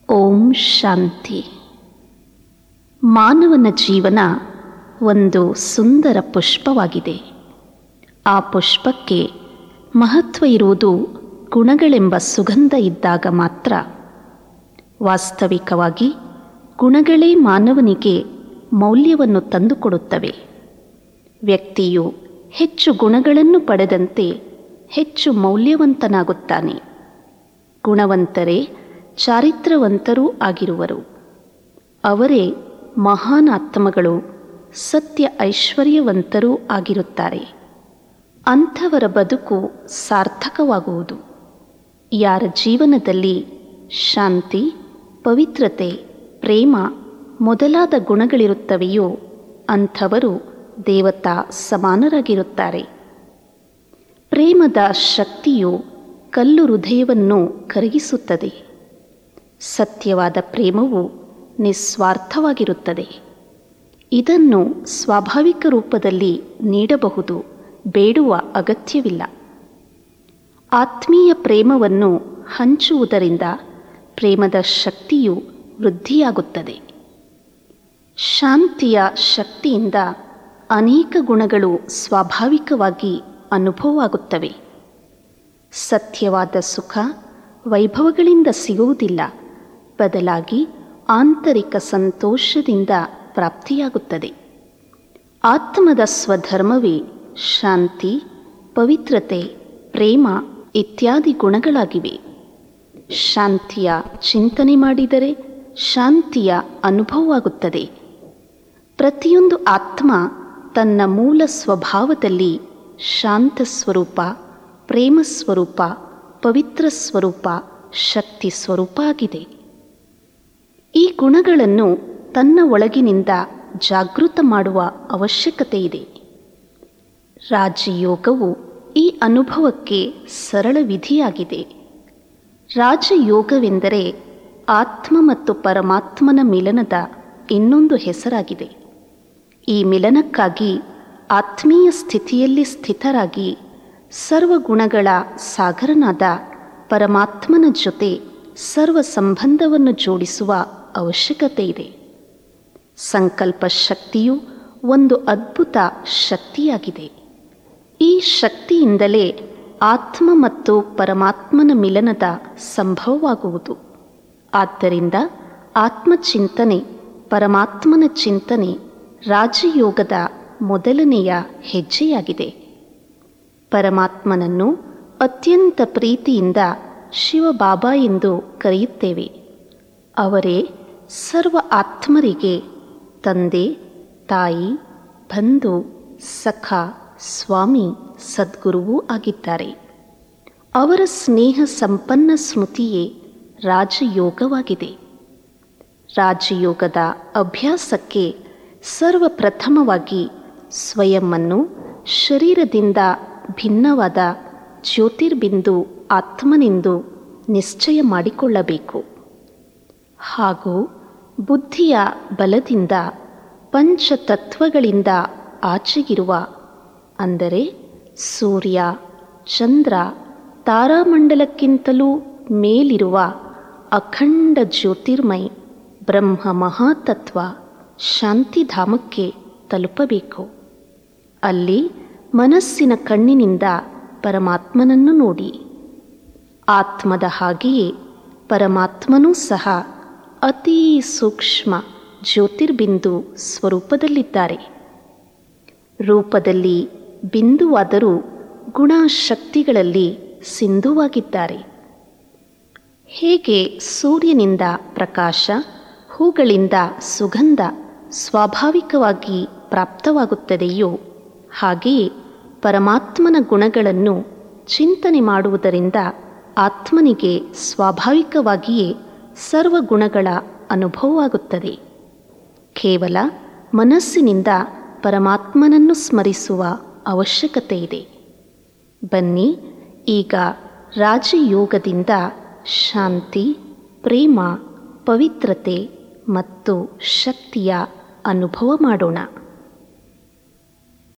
ಓಂ ಶಾಂತಿ ಮಾನವನ ಜೀವನ ಒಂದು ಸುಂದರ ಪುಷ್ಪವಾಗಿದೆ ಆ ಪುಷ್ಪಕ್ಕೆ ಮಹತ್ವ ಇರುವುದು ಗುಣಗಳೆಂಬ ಸುಗಂಧ ಇದ್ದಾಗ ಮಾತ್ರ ವಾಸ್ತವಿಕವಾಗಿ ಗುಣಗಳೇ ಮಾನವನಿಗೆ ಮೌಲ್ಯವನ್ನು ತಂದುಕೊಡುತ್ತವೆ ವ್ಯಕ್ತಿಯು ಹೆಚ್ಚು ಗುಣಗಳನ್ನು ಪಡೆದಂತೆ ಹೆಚ್ಚು ಮೌಲ್ಯವಂತನಾಗುತ್ತಾನೆ ಗುಣವಂತರೇ ಚಾರಿತ್ರವಂತರೂ ಆಗಿರುವರು ಅವರೇ ಮಹಾನ್ ಆತ್ಮಗಳು ಸತ್ಯ ಐಶ್ವರ್ಯವಂತರೂ ಆಗಿರುತ್ತಾರೆ ಅಂಥವರ ಬದುಕು ಸಾರ್ಥಕವಾಗುವುದು ಯಾರ ಜೀವನದಲ್ಲಿ ಶಾಂತಿ ಪವಿತ್ರತೆ ಪ್ರೇಮ ಮೊದಲಾದ ಗುಣಗಳಿರುತ್ತವೆಯೋ ಅಂಥವರು ದೇವತಾ ಸಮಾನರಾಗಿರುತ್ತಾರೆ ಪ್ರೇಮದ ಶಕ್ತಿಯು ಕಲ್ಲು ಹೃದಯವನ್ನು ಕರಗಿಸುತ್ತದೆ ಸತ್ಯವಾದ ಪ್ರೇಮವು ನಿಸ್ವಾರ್ಥವಾಗಿರುತ್ತದೆ ಇದನ್ನು ಸ್ವಾಭಾವಿಕ ರೂಪದಲ್ಲಿ ನೀಡಬಹುದು ಬೇಡುವ ಅಗತ್ಯವಿಲ್ಲ ಆತ್ಮೀಯ ಪ್ರೇಮವನ್ನು ಹಂಚುವುದರಿಂದ ಪ್ರೇಮದ ಶಕ್ತಿಯು ವೃದ್ಧಿಯಾಗುತ್ತದೆ ಶಾಂತಿಯ ಶಕ್ತಿಯಿಂದ ಅನೇಕ ಗುಣಗಳು ಸ್ವಾಭಾವಿಕವಾಗಿ ಅನುಭವವಾಗುತ್ತವೆ ಸತ್ಯವಾದ ಸುಖ ವೈಭವಗಳಿಂದ ಸಿಗುವುದಿಲ್ಲ ಬದಲಾಗಿ ಆಂತರಿಕ ಸಂತೋಷದಿಂದ ಪ್ರಾಪ್ತಿಯಾಗುತ್ತದೆ ಆತ್ಮದ ಸ್ವಧರ್ಮವೇ ಶಾಂತಿ ಪವಿತ್ರತೆ ಪ್ರೇಮ ಇತ್ಯಾದಿ ಗುಣಗಳಾಗಿವೆ ಶಾಂತಿಯ ಚಿಂತನೆ ಮಾಡಿದರೆ ಶಾಂತಿಯ ಅನುಭವವಾಗುತ್ತದೆ ಪ್ರತಿಯೊಂದು ಆತ್ಮ ತನ್ನ ಮೂಲ ಸ್ವಭಾವದಲ್ಲಿ ಶಾಂತ ಸ್ವರೂಪ ಪ್ರೇಮ ಸ್ವರೂಪ ಪವಿತ್ರ ಸ್ವರೂಪ ಶಕ್ತಿ ಸ್ವರೂಪ ಆಗಿದೆ ಈ ಗುಣಗಳನ್ನು ತನ್ನ ಒಳಗಿನಿಂದ ಜಾಗೃತ ಮಾಡುವ ಅವಶ್ಯಕತೆ ಇದೆ ರಾಜಯೋಗವು ಈ ಅನುಭವಕ್ಕೆ ಸರಳ ವಿಧಿಯಾಗಿದೆ ರಾಜಯೋಗವೆಂದರೆ ಆತ್ಮ ಮತ್ತು ಪರಮಾತ್ಮನ ಮಿಲನದ ಇನ್ನೊಂದು ಹೆಸರಾಗಿದೆ ಈ ಮಿಲನಕ್ಕಾಗಿ ಆತ್ಮೀಯ ಸ್ಥಿತಿಯಲ್ಲಿ ಸ್ಥಿತರಾಗಿ ಸರ್ವಗುಣಗಳ ಸಾಗರನಾದ ಪರಮಾತ್ಮನ ಜೊತೆ ಸರ್ವ ಸಂಬಂಧವನ್ನು ಜೋಡಿಸುವ ಅವಶ್ಯಕತೆ ಇದೆ ಸಂಕಲ್ಪ ಶಕ್ತಿಯು ಒಂದು ಅದ್ಭುತ ಶಕ್ತಿಯಾಗಿದೆ ಈ ಶಕ್ತಿಯಿಂದಲೇ ಆತ್ಮ ಮತ್ತು ಪರಮಾತ್ಮನ ಮಿಲನದ ಸಂಭವವಾಗುವುದು ಆದ್ದರಿಂದ ಆತ್ಮಚಿಂತನೆ ಪರಮಾತ್ಮನ ಚಿಂತನೆ ರಾಜಯೋಗದ ಮೊದಲನೆಯ ಹೆಜ್ಜೆಯಾಗಿದೆ ಪರಮಾತ್ಮನನ್ನು ಅತ್ಯಂತ ಪ್ರೀತಿಯಿಂದ ಶಿವಬಾಬಾ ಎಂದು ಕರೆಯುತ್ತೇವೆ ಅವರೇ ಸರ್ವ ಆತ್ಮರಿಗೆ ತಂದೆ ತಾಯಿ ಬಂಧು ಸಖ ಸ್ವಾಮಿ ಸದ್ಗುರುವೂ ಆಗಿದ್ದಾರೆ ಅವರ ಸ್ನೇಹ ಸಂಪನ್ನ ಸ್ಮೃತಿಯೇ ರಾಜಯೋಗವಾಗಿದೆ ರಾಜಯೋಗದ ಅಭ್ಯಾಸಕ್ಕೆ ಸರ್ವಪ್ರಥಮವಾಗಿ ಸ್ವಯಂವನ್ನು ಶರೀರದಿಂದ ಭಿನ್ನವಾದ ಜ್ಯೋತಿರ್ಬಿಂದು ಆತ್ಮನೆಂದು ನಿಶ್ಚಯ ಮಾಡಿಕೊಳ್ಳಬೇಕು ಹಾಗೂ ಬುದ್ಧಿಯ ಬಲದಿಂದ ಪಂಚತತ್ವಗಳಿಂದ ಆಚೆಗಿರುವ ಅಂದರೆ ಸೂರ್ಯ ಚಂದ್ರ ತಾರಾಮಂಡಲಕ್ಕಿಂತಲೂ ಮೇಲಿರುವ ಅಖಂಡ ಜ್ಯೋತಿರ್ಮಯ ಬ್ರಹ್ಮ ಮಹಾತತ್ವ ಶಾಂತಿಧಾಮಕ್ಕೆ ತಲುಪಬೇಕು ಅಲ್ಲಿ ಮನಸ್ಸಿನ ಕಣ್ಣಿನಿಂದ ಪರಮಾತ್ಮನನ್ನು ನೋಡಿ ಆತ್ಮದ ಹಾಗೆಯೇ ಪರಮಾತ್ಮನೂ ಸಹ ಅತೀ ಸೂಕ್ಷ್ಮ ಜ್ಯೋತಿರ್ಬಿಂದು ಸ್ವರೂಪದಲ್ಲಿದ್ದಾರೆ ರೂಪದಲ್ಲಿ ಬಿಂದುವಾದರೂ ಗುಣಶಕ್ತಿಗಳಲ್ಲಿ ಸಿಂಧುವಾಗಿದ್ದಾರೆ ಹೇಗೆ ಸೂರ್ಯನಿಂದ ಪ್ರಕಾಶ ಹೂಗಳಿಂದ ಸುಗಂಧ ಸ್ವಾಭಾವಿಕವಾಗಿ ಪ್ರಾಪ್ತವಾಗುತ್ತದೆಯೋ ಹಾಗೆಯೇ ಪರಮಾತ್ಮನ ಗುಣಗಳನ್ನು ಚಿಂತನೆ ಮಾಡುವುದರಿಂದ ಆತ್ಮನಿಗೆ ಸ್ವಾಭಾವಿಕವಾಗಿಯೇ ಸರ್ವ ಗುಣಗಳ ಅನುಭವವಾಗುತ್ತದೆ ಕೇವಲ ಮನಸ್ಸಿನಿಂದ ಪರಮಾತ್ಮನನ್ನು ಸ್ಮರಿಸುವ ಅವಶ್ಯಕತೆ ಇದೆ ಬನ್ನಿ ಈಗ ರಾಜಯೋಗದಿಂದ ಶಾಂತಿ ಪ್ರೇಮ ಪವಿತ್ರತೆ ಮತ್ತು ಶಕ್ತಿಯ ಅನುಭವ ಮಾಡೋಣ